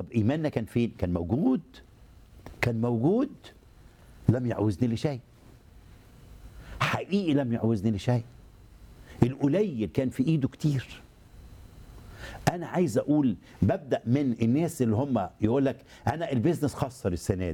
ايماننا كان فين كان موجود كان موجود لم يعوزني لشيء حقيقي لم يعوزني لشيء القليل كان في ايده كتير انا عايز اقول ببدا من الناس اللي هم يقول لك انا البيزنس خسر السنه دي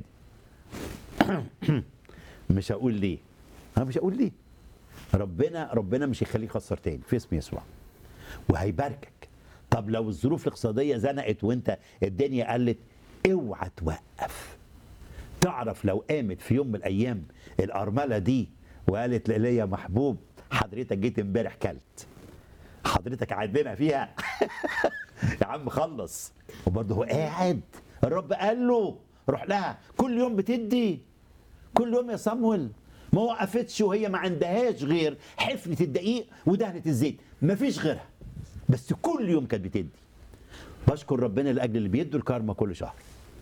مش هقول ليه انا مش هقول ليه ربنا ربنا مش هيخليه يخسر تاني في اسم يسوع وهيباركك طب لو الظروف الاقتصاديه زنقت وانت الدنيا قلت اوعى توقف تعرف لو قامت في يوم من الايام الارمله دي وقالت ليا محبوب حضرتك جيت امبارح كلت حضرتك عندنا فيها يا عم خلص وبرضه هو قاعد الرب قال له روح لها كل يوم بتدي كل يوم يا صمويل ما وقفتش وهي ما عندهاش غير حفنة الدقيق ودهنة الزيت ما فيش غيرها بس كل يوم كانت بتدي بشكر ربنا لاجل اللي بيدوا الكارما كل شهر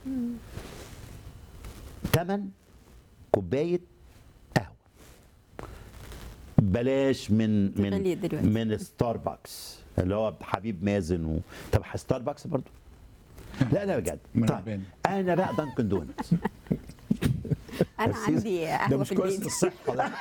تمن كوبايه قهوه بلاش من من غالية دلوقتي. من ستاربكس اللي هو حبيب مازن و... طب ستاربكس برضو لا لا بجد من طيب ربنا. انا بقى دانكن دونتس انا بس عندي ده قهوه مش في كويس البيت للصحه ده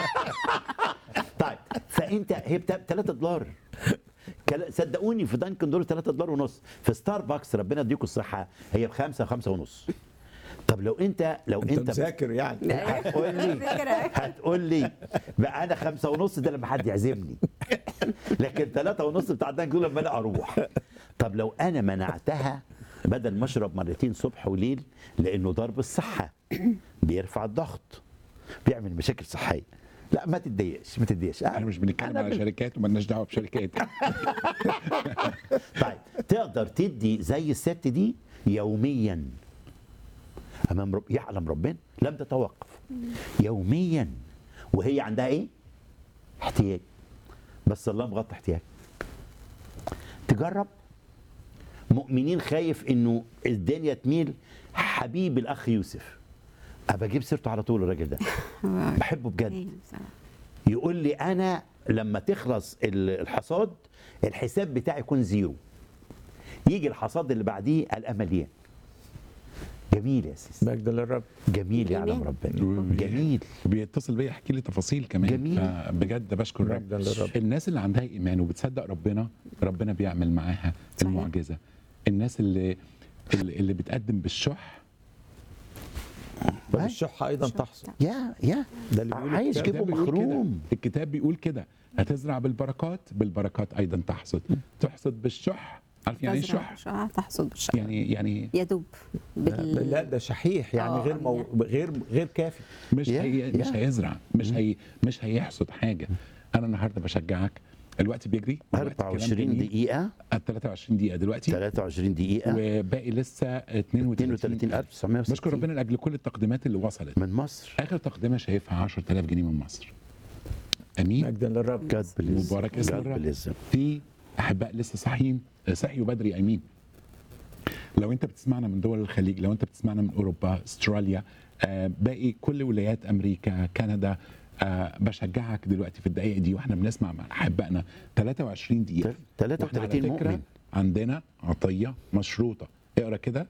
طيب فانت هي بتا... 3 دولار كلا- صدقوني في دانكن دول 3 دولار ونص في ستاربكس ربنا يديكم الصحه هي بخمسه خمسة ونص طب لو انت لو انت انت مذاكر يعني هتقول لي هتقول لي بقى انا خمسة ونص ده لما حد يعزمني لكن ثلاثة ونص بتاع دانك دول لما انا اروح طب لو انا منعتها بدل ما اشرب مرتين صبح وليل لانه ضرب الصحة بيرفع الضغط بيعمل مشاكل صحية لا ما تتضايقش ما تتضايقش احنا مش بنتكلم أنا على بال- شركات ومالناش دعوه بشركات طيب تقدر تدي زي الست دي يوميا امام رب يعلم ربنا لم تتوقف يوميا وهي عندها ايه احتياج بس الله مغطي احتياج تجرب مؤمنين خايف انه الدنيا تميل حبيب الاخ يوسف ابقى اجيب سيرته على طول الراجل ده بحبه بجد أيوة بصراحة. يقول لي انا لما تخلص ال- الحصاد الحساب بتاعي يكون زيرو يجي الحصاد اللي بعديه القى مليان جميل يا سيدي مجد للرب جميل يعلم جميل. ربنا جميل بيتصل بيا يحكي لي تفاصيل كمان جميل. بجد بشكر مجداً رب للرب. الناس اللي عندها ايمان وبتصدق ربنا ربنا بيعمل معاها صحيح. المعجزه الناس اللي اللي اللي بتقدم بالشح وبالشح ايضا تحصل يا يا ده اللي بيقول عايز الكتاب. جيبه بيقول كده. مخروم الكتاب بيقول كده هتزرع بالبركات بالبركات ايضا تحصد تحصد بالشح عارف يعني ايه تزرع الشح شح تحصد بالشح يعني يعني يدوب لا بال... ده شحيح يعني آه، غير مو... غير غير كافي مش يا- هي مش يا. هيزرع مش هي مش هيحصد حاجه انا النهارده بشجعك الوقت بيجري والوقت كمان 24 جميل. دقيقة آه، 23 دقيقه دلوقتي 23 دقيقة وباقي لسه 32 32960 بشكر ربنا لاجل كل التقديمات اللي وصلت من مصر اخر تقدمه شايفها 10000 جنيه من مصر امين مجدا للرب جاد بليز مبارك اسم جاد الرب. بليز في احباء لسه صاحيين صحيوا بدري امين لو انت بتسمعنا من دول الخليج لو انت بتسمعنا من اوروبا استراليا آه باقي كل ولايات امريكا كندا آه بشجعك دلوقتي في الدقائق دي واحنا بنسمع مع احبائنا 23 دقيقه تل- وإحنا 33 على فكرة مؤمن عندنا عطيه مشروطه اقرا كده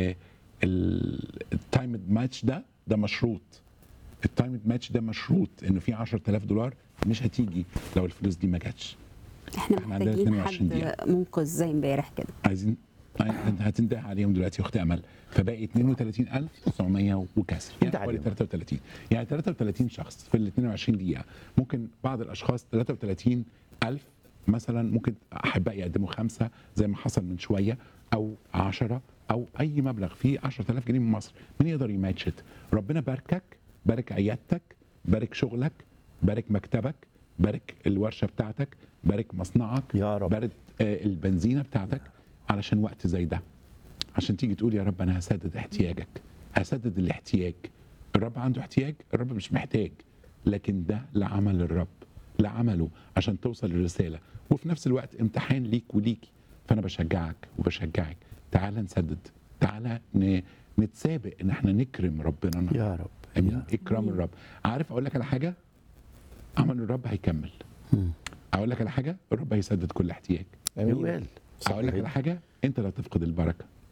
التايم ماتش ده ده مشروط التايم ماتش ده مشروط انه في 10000 دولار مش هتيجي لو الفلوس دي ما جاتش احنا إحنا عندنا محتاجين 22 حد دقيقة. منقذ زي امبارح كده عايزين هتنتهي عليهم دلوقتي يا اختي امل فباقي 32900 وكسر يعني انتهى حوالي عليهم. 33 يعني 33 شخص في ال 22 دقيقه ممكن بعض الاشخاص 33000 مثلا ممكن احباء يقدموا خمسه زي ما حصل من شويه او 10 او اي مبلغ فيه 10000 جنيه من مصر مين يقدر يماتشت ربنا باركك بارك عيادتك بارك شغلك بارك مكتبك بارك الورشه بتاعتك بارك مصنعك يا رب. بارك آه، البنزينه بتاعتك علشان وقت زي ده عشان تيجي تقول يا رب انا هسدد احتياجك هسدد الاحتياج الرب عنده احتياج الرب مش محتاج لكن ده لعمل الرب لعمله عشان توصل للرساله وفي نفس الوقت امتحان ليك وليكي فانا بشجعك وبشجعك تعالى نسدد تعالى ن... نتسابق ان احنا نكرم ربنا النهاردة. يا رب امين اكرام الرب عارف اقول لك على حاجه عمل الرب هيكمل اقول لك على حاجه الرب هيسدد كل احتياج امين يوال اقول لك على حاجه انت لا تفقد البركه